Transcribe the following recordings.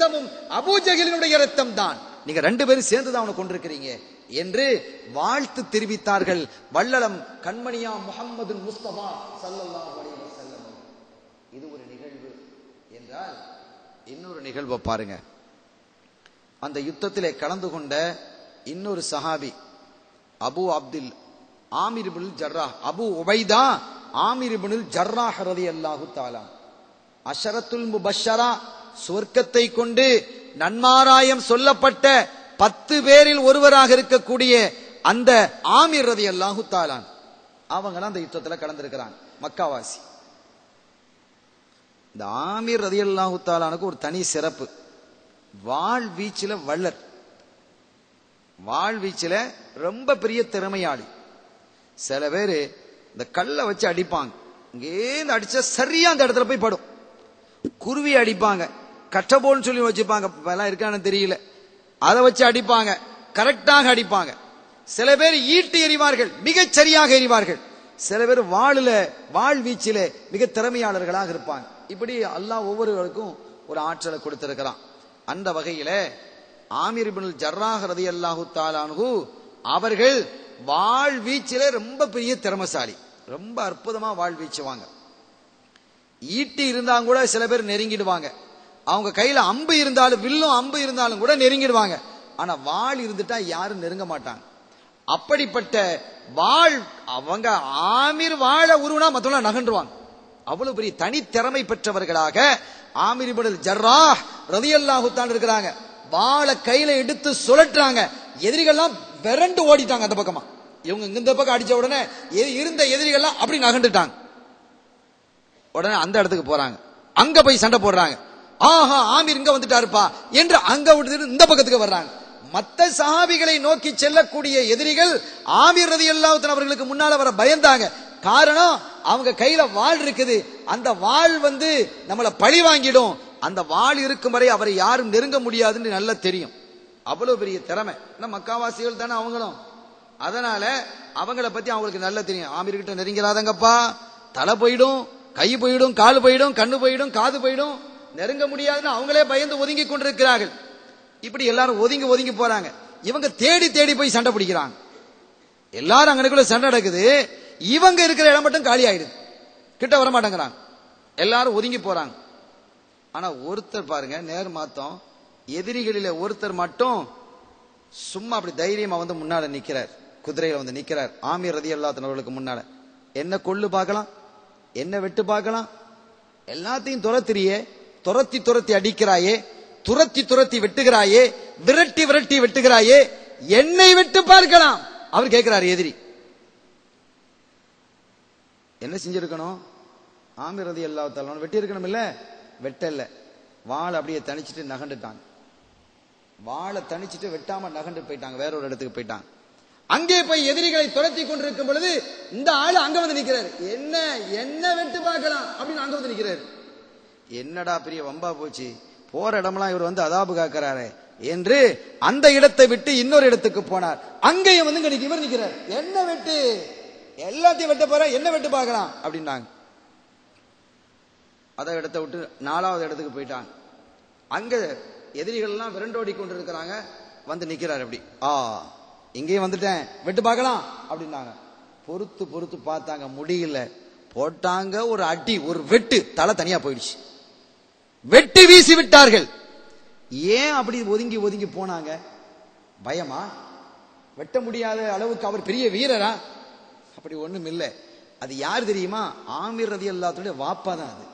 ரத்தமும் அபூஜகிலினுடைய ரத்தம் தான் நீங்க ரெண்டு பேரும் சேர்ந்து தான் அவனை கொண்டிருக்கிறீங்க என்று வாழ்த்து தெரிவித்தார்கள் வள்ளலம் கண்மணியா முகம்மது முஸ்தபா ஸல்லல்லாஹு அலைஹி வஸல்லம் இது ஒரு நிகழ்வு என்றால் இன்னொரு நிகழ்வை பாருங்க அந்த யுத்தத்திலே கலந்து கொண்ட இன்னொரு சஹாபி அபு அப்துல் ஆமிர் இப்னுல் ஜர்ராஹ் அபு உபைதா ஆமிர் இப்னுல் ஜர்ராஹ் ரலியல்லாஹு தஆலா அஷரத்துல் முபஷரா சொர்க்கத்தை கொண்டு நன்மாராயம் சொல்லப்பட்ட பத்து பேரில் ஒருவராக இருக்கக்கூடிய அந்த ஆமிர் ரதி அல்லாஹு தாலான் அவங்க அந்த யுத்தத்துல கலந்திருக்கிறாங்க மக்காவாசி இந்த ஆமீர் ரதி அல்லாஹு தாலானுக்கு ஒரு தனி சிறப்பு வாழ் வீச்சில வள்ளர் வாழ் வீச்சில ரொம்ப பெரிய திறமையாளி சில பேரு இந்த கல்லை வச்சு அடிப்பாங்க இங்கேருந்து அடிச்சா சரியா அந்த இடத்துல போய் படும் குருவி அடிப்பாங்க கட்டபோல்னு சொல்லி வச்சுப்பாங்க இப்பெல்லாம் இருக்கான்னு தெரியல அதை வச்சு அடிப்பாங்க கரெக்டாக அடிப்பாங்க சில பேர் ஈட்டு எறிவார்கள் மிகச் சரியாக எறிவார்கள் சில பேர் வாளில வாழ் வீச்சில மிக திறமையாளர்களாக இருப்பாங்க இப்படி அல்லாஹ் ஒவ்வொருவருக்கும் ஒரு ஆற்றலை கொடுத்திருக்கிறான் அந்த வகையில ஆமீர் இப்னுல் ஜர்ராஹ் ரலியல்லாஹு தாலான்ஹு அவர்கள் வாழ் வீச்சில ரொம்ப பெரிய திறமசாலி ரொம்ப அற்புதமா வாழ் வீச்சுவாங்க ஈட்டி இருந்தாலும் கூட சில பேர் நெருங்கிடுவாங்க அவங்க கையில அம்பு இருந்தாலும் வில்லும் அம்பு இருந்தாலும் கூட நெருங்கிடுவாங்க ஆனா வாள் இருந்துட்டா யாரும் நெருங்க மாட்டாங்க அப்படிப்பட்ட வாழ் அவங்க ஆமீர் வாழ உருவனா மத்தவங்க நகண்டுவாங்க அவ்வளவு பெரிய தனித்திறமை பெற்றவர்களாக ஆமீர் இப்னுல் ஜர்ராஹ் ரலியல்லாஹு தான் இருக்கிறாங்க வாளை கையில எடுத்து சுழற்றாங்க எதிரிகள்லாம் விரண்டு ஓடிட்டாங்க அந்த பக்கமா இவங்க இந்த பக்கம் அடிச்ச உடனே எ- இருந்த எதிரிகள்லாம் அப்படி நகண்டுட்டாங்க உடனே அந்த இடத்துக்கு போறாங்க அங்க போய் சண்டை போடுறாங்க ஆஹா ஆமீர் இங்க வந்துட்டாருப்பா என்று அங்க விட்டு இந்த பக்கத்துக்கு வர்றாங்க மத்த சஹாபிகளை நோக்கி செல்லக்கூடிய எதிரிகள் ஆமீர் ரதி அவர்களுக்கு முன்னால வர பயந்தாங்க காரணம் அவங்க கையில வாள் இருக்குது அந்த வாள் வந்து நம்மள பழி வாங்கிடும் அந்த வாள் இருக்கும் வரை அவரை யாரும் நெருங்க முடியாதுன்னு நல்லா தெரியும் அவ்வளவு பெரிய திறமை ஏன்னா மக்காவாசிகள் தானே அவங்களும் அதனால அவங்கள பத்தி அவங்களுக்கு நல்லா தெரியும் ஆமீர் கிட்ட நெருங்கிறாதங்கப்பா தலை போயிடும் கை போயிடும் கால் போயிடும் கண்ணு போயிடும் காது போயிடும் நெருங்க முடியாதுன்னு அவங்களே பயந்து ஒதுங்கி கொண்டிருக்கிறார்கள் இப்படி எல்லாரும் ஒதுங்கி ஒதுங்கி போறாங்க இவங்க தேடி தேடி போய் சண்டை பிடிக்கிறாங்க எல்லாரும் அங்கனுக்குள்ள சண்டை நடக்குது இவங்க இருக்கிற இடம் மட்டும் காலி ஆயிடுது கிட்ட வர மாட்டேங்கிறாங்க எல்லாரும் ஒதுங்கி போறாங்க ஆனா ஒருத்தர் பாருங்க நேர் மாத்தம் எதிரிகளில ஒருத்தர் மட்டும் சும்மா அப்படி தைரியமா வந்து முன்னால நிக்கிறார் குதிரையில வந்து நிக்கிறார் ஆமீர் ரதி அல்லாத்தனவர்களுக்கு முன்னால என்ன கொள்ளு பார்க்கலாம் என்ன வெட்டு பார்க்கலாம் எல்லாத்தையும் துரத்திரியே துரத்தி துரத்தி அடிக்கிறாயே துரத்தி துரத்தி வெட்டுகிறாயே விரட்டி விரட்டி வெட்டுகிறாயே என்னை வெட்டு பார்க்கலாம் அவர் கேட்கிறார் எதிரி என்ன செஞ்சிருக்கணும் ஆமீர் ரதி அல்லாத்தாலும் வெட்டி இருக்கணும் இல்ல வெட்டல வாள் அப்படியே தணிச்சிட்டு நகண்டுட்டாங்க வாளை தணிச்சிட்டு வெட்டாம நகண்டு போயிட்டாங்க வேற ஒரு இடத்துக்கு போயிட்டாங்க அங்கே போய் எதிரிகளை துரத்தி கொண்டிருக்கும் பொழுது இந்த ஆளு அங்க வந்து நிக்கிறாரு என்ன என்ன வெட்டு பார்க்கலாம் அப்படின்னு அங்க வந்து நிக்கிறாரு என்னடா பெரிய வம்பா போச்சு போற இடமெல்லாம் இவர் வந்து அதாபு காக்கிறாரு என்று அந்த இடத்தை விட்டு இன்னொரு இடத்துக்கு போனார் அங்கேயும் வந்து இங்க நிக்க- இவர் நிக்கிறார் என்ன வெட்டு எல்லாத்தையும் வெட்ட போற என்ன வெட்டு பார்க்கலாம் அப்படின்னாங்க அதை இடத்தை விட்டு நாலாவது இடத்துக்கு போயிட்டாங்க அங்க எதிரிகள் எல்லாம் விரண்டோடி கொண்டிருக்கிறாங்க வந்து நிக்கிறார் அப்படி ஆ இங்கேயும் வந்துட்டேன் வெட்டு பார்க்கலாம் அப்படின்னாங்க பொறுத்து பொறுத்து பார்த்தாங்க முடியல போட்டாங்க ஒரு அடி ஒரு வெட்டு தலை தனியா போயிடுச்சு வெட்டி வீசி விட்டார்கள் ஏன் அப்படி ஒதுங்கி ஒதுங்கி போனாங்க பயமா வெட்ட முடியாத அளவுக்கு அவர் பெரிய வீரரா அப்படி ஒண்ணும் இல்லை அது யார் தெரியுமா ஆமீர் ரதி அல்லாத்துடைய வாப்பா தான் அது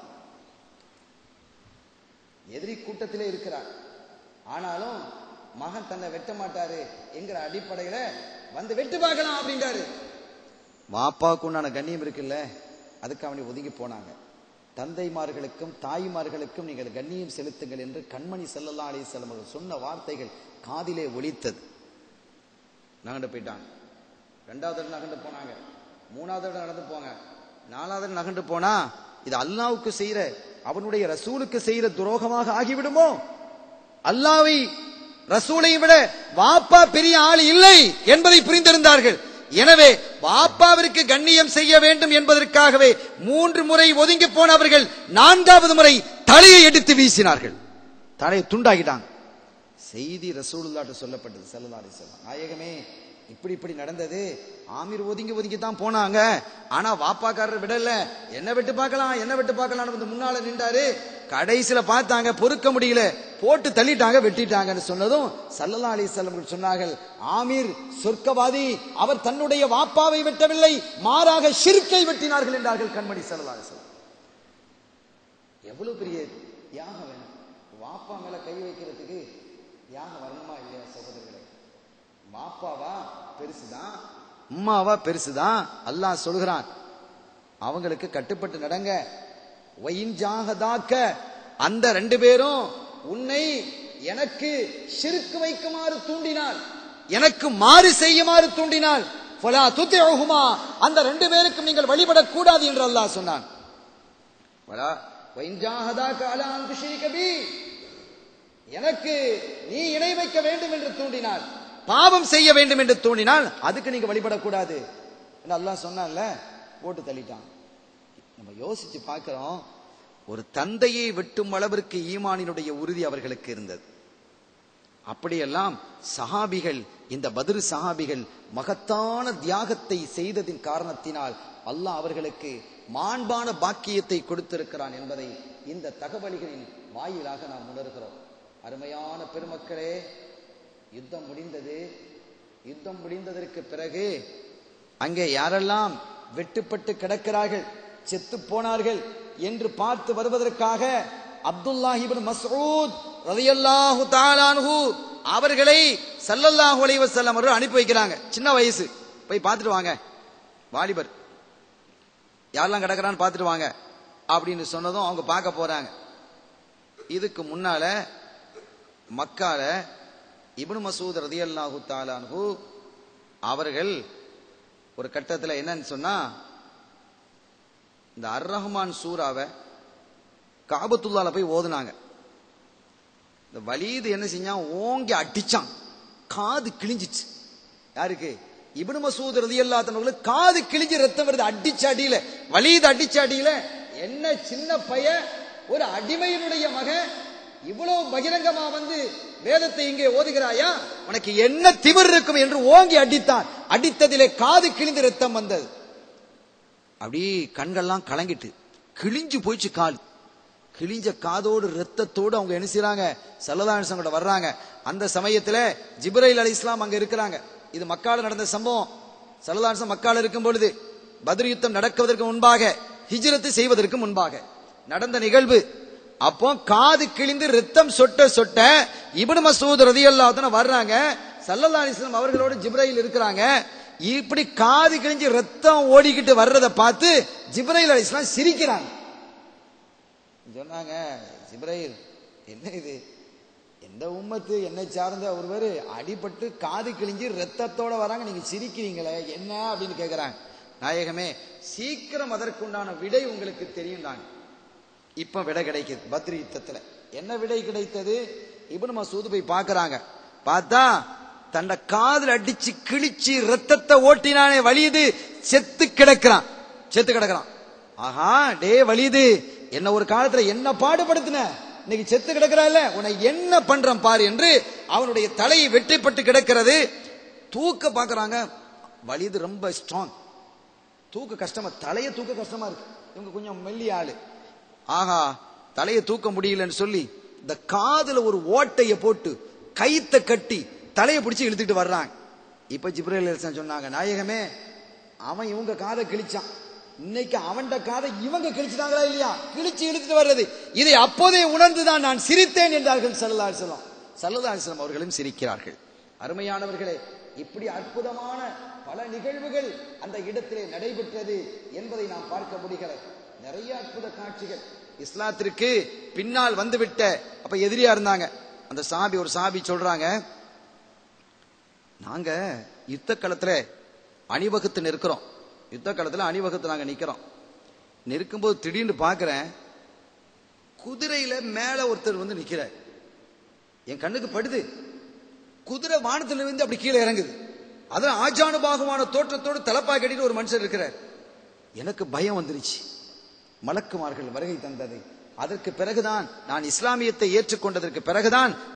எதிரி கூட்டத்திலே இருக்கிறார் ஆனாலும் மகன் தன்னை வெட்ட மாட்டாரு என்கிற அடிப்படையில வந்து வெட்டு பார்க்கலாம் அப்படின்றாரு வாப்பாவுக்கு உண்டான கண்ணியம் இருக்குல்ல அதுக்கு அவனை ஒதுங்கி போனாங்க தந்தைமார்களுக்கும் தாய்மார்களுக்கும் நீங்கள் கண்ணியம் செலுத்துங்கள் என்று கண்மணி ஸல்லல்லாஹு அலைஹி வஸல்லம் அவர்கள் சொன்ன வார்த்தைகள் காதிலே ஒலித்தது நகண்டு போயிட்டாங்க ரெண்டாவது இடம் நகண்டு போனாங்க மூணாவது இடம் நடந்து போங்க நாலாவது இடம் நகண்டு போனா இது அல்லாவுக்கு செய்யற அவனுடைய ரசூலுக்கு செய்யற துரோகமாக ஆகிவிடுமோ அல்லாவை ரசூலை விட வாப்பா பெரிய ஆள் இல்லை என்பதை புரிந்திருந்தார்கள் எனவே வாப்பாவிற்கு கண்ணியம் செய்ய வேண்டும் என்பதற்காகவே மூன்று முறை ஒதுங்கி போனவர்கள் நான்காவது முறை தலையை எடுத்து வீசினார்கள் தலையை துண்டாக்கிட்டாங்க செய்தி ரசூலுல்லாட்ட சொல்லப்பட்டது சல்லல்லாஹு அலைஹி வஸல்லம் நாயகமே இப்படி இப்படி நடந்தது ஆமீர் ஒதுங்கி ஒதுங்கி தான் போனாங்க ஆனா வாப்பாக்காரர் விடல என்ன விட்டு பார்க்கலாம் என்ன விட்டு பார்க்கலாம்னு வந்து முன்னால நின்றாரு கடைசியில பார்த்தாங்க பொறுக்க முடியல போட்டு தள்ளிட்டாங்க வெட்டிட்டாங்கன்னு சொன்னதும் சல்லல்லா அலி சொன்னார்கள் ஆமீர் சொர்க்கவாதி அவர் தன்னுடைய வாப்பாவை வெட்டவில்லை மாறாக ஷிர்கை வெட்டினார்கள் என்றார்கள் கண்மணி சல்லல்லா அலிஸ்லாம் எவ்வளவு பெரிய தியாகம் வேணும் வாப்பா மேல கை வைக்கிறதுக்கு தியாகம் வரணுமா இல்லையா சகோதரர்களே வாப்பாவா பெருசுதான் அம்மாவா பெருசுதான் அல்லாஹ் சொல்கிறான் அவங்களுக்கு கட்டுப்பட்டு நடங்க ஒயின்ஜாகதாக்க அந்த ரெண்டு பேரும் உன்னை எனக்கு சிறுக்கு வைக்குமாறு தூண்டினாள் எனக்கு மாறு செய்யுமாறு தூண்டினாள் ஃபலா துத்திஉஹுமா அந்த ரெண்டு பேருக்கும் நீங்கள் வழிபடக்கூடாது என்று அல்லாஹ் சொன்னான் வலா வைன்ஜாகதாக்க அலா அன் துஷ்ரிக பி எனக்கு நீ இணை வைக்க வேண்டும் என்று தூண்டினாள் பாவம் செய்ய வேண்டும் என்று தூண்டினால் அதுக்கு நீங்க வழிபடக்கூடாது என்று அல்லாஹ் சொன்னான்ல போட்டு தள்ளிட்டான் நம்ம யோசிச்சு பார்க்கிறோம் ஒரு தந்தையை வெட்டும் அளவிற்கு ஈமானினுடைய உறுதி அவர்களுக்கு இருந்தது அப்படியெல்லாம் சஹாபிகள் இந்த பதிரு சஹாபிகள் மகத்தான தியாகத்தை செய்ததின் காரணத்தினால் அல்லாஹ் அவர்களுக்கு மாண்பான பாக்கியத்தை கொடுத்திருக்கிறான் என்பதை இந்த தகவல்களின் வாயிலாக நாம் உணர்கிறோம் அருமையான பெருமக்களே யுத்தம் முடிந்தது யுத்தம் முடிந்ததற்கு பிறகு அங்கே யாரெல்லாம் வெட்டுப்பட்டு கிடக்கிறார்கள் செத்து போனார்கள் என்று பார்த்து வருவதற்காக அப்துல்லாஹிபின் மஸ்ஊத் ரலியல்லாஹு தஆலாஹு அவர்களை ஸல்லல்லாஹு அலைஹி வஸல்லம் அவர்கள் அனுப்பி வைக்கிறாங்க சின்ன வயசு போய் பார்த்துட்டு வாங்க வாலிபர் யாரெல்லாம் கிடக்குறான்னு பார்த்துட்டு வாங்க அப்படின்னு சொன்னதும் அவங்க பார்க்க போறாங்க இதுக்கு முன்னால மக்கால இப்னு மசூத் ரதியல்லாஹு தாலான்ஹு அவர்கள் ஒரு கட்டத்தில் என்னன்னு சொன்னா இந்த அர் ரஹ்மான் சூறாவை காபத்துல்லால போய் ஓதுனாங்க இந்த வலீது என்ன செஞ்சான் ஓங்கி அடிச்சான் காது கிழிஞ்சிச்சு யாருக்கு இப்னு மசூத் ரதியல்லாத்தவங்களுக்கு காது கிழிஞ்சு ரத்தம் வருது அடிச்ச அடியில வலீது அடிச்ச அடியில என்ன சின்ன பைய ஒரு அடிமையினுடைய மகன் இவ்வளவு பகிரங்கமா வந்து வேதத்தை இங்கே ஓதுகிறாயா உனக்கு என்ன திமிர் இருக்கும் என்று ஓங்கி அடித்தான் அடித்ததிலே காது கிழிந்து ரத்தம் வந்தது அப்படி கண்கள்லாம் கலங்கிட்டு கிழிஞ்சு போயிச்சு கால் கிழிஞ்ச காதோடு ரத்தத்தோடு அவங்க என்ன செய்றாங்க சல்லதாசம் கூட வர்றாங்க அந்த சமயத்துல ஜிப்ரைல் அலி இஸ்லாம் அங்க இருக்கிறாங்க இது மக்கால நடந்த சம்பவம் சல்லதாசம் மக்கால இருக்கும் பொழுது பத்ர் யுத்தம் நடக்குவதற்கு முன்பாக ஹிஜ்ரத்து செய்வதற்கு முன்பாக நடந்த நிகழ்வு அப்போ காது கிழிந்து ரத்தம் சொட்ட சொட்ட இப்னு மசூத் ரதியல்லாஹு வர்றாங்க சல்லல்லா அலிஸ்லாம் அவர்களோடு ஜிப்ரைல் இருக்கிறாங்க இப்படி காது கிழிஞ்சு ரத்தம் ஓடிக்கிட்டு வர்றதை பார்த்து ஜிப்ரைல் அலிஸ்லாம் சிரிக்கிறாங்க சொன்னாங்க ஜிப்ரைல் என்ன இது எந்த உம்மத்து என்னை சார்ந்த ஒருவர் அடிபட்டு காது கிழிஞ்சு ரத்தத்தோட வராங்க நீங்க சிரிக்கிறீங்களே என்ன அப்படின்னு கேக்குறாங்க நாயகமே சீக்கிரம் அதற்குண்டான விடை உங்களுக்கு தெரியும் நாங்க இப்ப விடை கிடைக்குது பத்ரி யுத்தத்துல என்ன விடை கிடைத்தது இப்னு மசூத் போய் பார்க்கறாங்க பார்த்தா தன்னை காதுல அடிச்சு கிழிச்சு ரத்தத்தை ஓட்டினானே வலியுது செத்து கிடக்கிறான் செத்து கிடக்கிறான் ஆஹா டே வலியுது என்ன ஒரு காலத்துல என்ன பாடுபடுத்தின இன்னைக்கு செத்து கிடக்கிறாள் உன்னை என்ன பண்றான் பாரு என்று அவனுடைய தலை வெட்டிப்பட்டு கிடக்கிறது தூக்க பாக்குறாங்க வலிது ரொம்ப ஸ்ட்ராங் தூக்க கஷ்டமா தலையை தூக்க கஷ்டமா இருக்கு இவங்க கொஞ்சம் மெல்லி ஆளு ஆஹா தலையை தூக்க முடியலன்னு சொல்லி இந்த காதுல ஒரு ஓட்டைய போட்டு கைத்த கட்டி தலையை பிடிச்சு இழுத்துட்டு வர்றாங்க இப்ப ஜிப்ரேல் அலிஸ்லாம் சொன்னாங்க நாயகமே அவன் இவங்க காதை கிழிச்சான் இன்னைக்கு அவன்ட காதை இவங்க கிழிச்சிட்டாங்களா இல்லையா கிழிச்சு இழுத்துட்டு வர்றது இதை அப்போதே உணர்ந்துதான் நான் சிரித்தேன் என்றார்கள் சல்லா அலிஸ்லாம் சல்லா அலிஸ்லாம் அவர்களும் சிரிக்கிறார்கள் அருமையானவர்களே இப்படி அற்புதமான பல நிகழ்வுகள் அந்த இடத்திலே நடைபெற்றது என்பதை நாம் பார்க்க முடிகிறது நிறைய அற்புத காட்சிகள் இஸ்லாத்திற்கு பின்னால் வந்துவிட்ட அப்ப எதிரியா இருந்தாங்க அந்த சாபி ஒரு சாபி சொல்றாங்க நாங்க யுத்த களத்துல அணிவகுத்து நிற்கிறோம் யுத்த களத்துல அணிவகுத்து நாங்க நிக்கிறோம் நிற்கும்போது திடீர்னு பாக்குறேன் குதிரையில மேல ஒருத்தர் வந்து நிக்கிறார் என் கண்ணுக்கு படுது குதிரை வானத்துல இருந்து அப்படி கீழே இறங்குது அதுல ஆஜானுபாகமான தோற்றத்தோடு தலப்பா கட்டிட்டு ஒரு மனுஷர் இருக்கிறார் எனக்கு பயம் வந்துருச்சு மலக்குமார்கள் வருகை தந்தது அதற்கு பிறகுதான் நான் இஸ்லாமியத்தை ஏற்றுக்கொண்டதற்கு பிறகுதான்